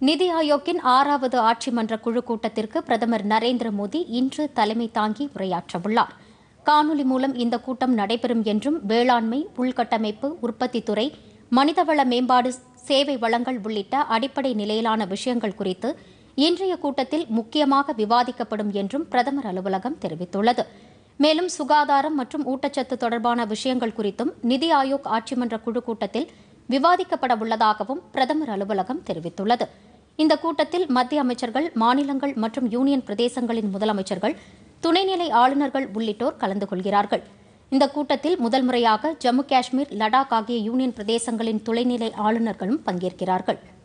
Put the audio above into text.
நிதி ஆயோக்கின் ஆறாவது ஆட்சி மன்ற குழு கூட்டத்திற்கு பிரதமர் நரேந்திர மோடி இன்று தலைமை தாங்கி உரையாற்றவுள்ளார் காணொலி மூலம் இந்த கூட்டம் நடைபெறும் என்றும் வேளாண்மை உள்கட்டமைப்பு உற்பத்தித்துறை மனிதவள மேம்பாடு சேவை வளங்கள் உள்ளிட்ட அடிப்படை நிலையிலான விஷயங்கள் குறித்து இன்றைய கூட்டத்தில் முக்கியமாக விவாதிக்கப்படும் என்றும் பிரதமர் அலுவலகம் தெரிவித்துள்ளது மேலும் சுகாதாரம் மற்றும் ஊட்டச்சத்து தொடர்பான விஷயங்கள் குறித்தும் நிதி ஆயோக் ஆட்சிமன்ற குழு கூட்டத்தில் விவாதிக்கப்பட உள்ளதாகவும் பிரதமர் அலுவலகம் தெரிவித்துள்ளது இந்த கூட்டத்தில் மத்திய அமைச்சர்கள் மாநிலங்கள் மற்றும் யூனியன் பிரதேசங்களின் முதலமைச்சர்கள் துணைநிலை ஆளுநர்கள் உள்ளிட்டோர் கலந்து கொள்கிறார்கள் இந்த கூட்டத்தில் முதல் முறையாக ஜம்மு காஷ்மீர் லடாக் ஆகிய யூனியன் பிரதேசங்களின் துணைநிலை ஆளுநர்களும் பங்கேற்கிறார்கள்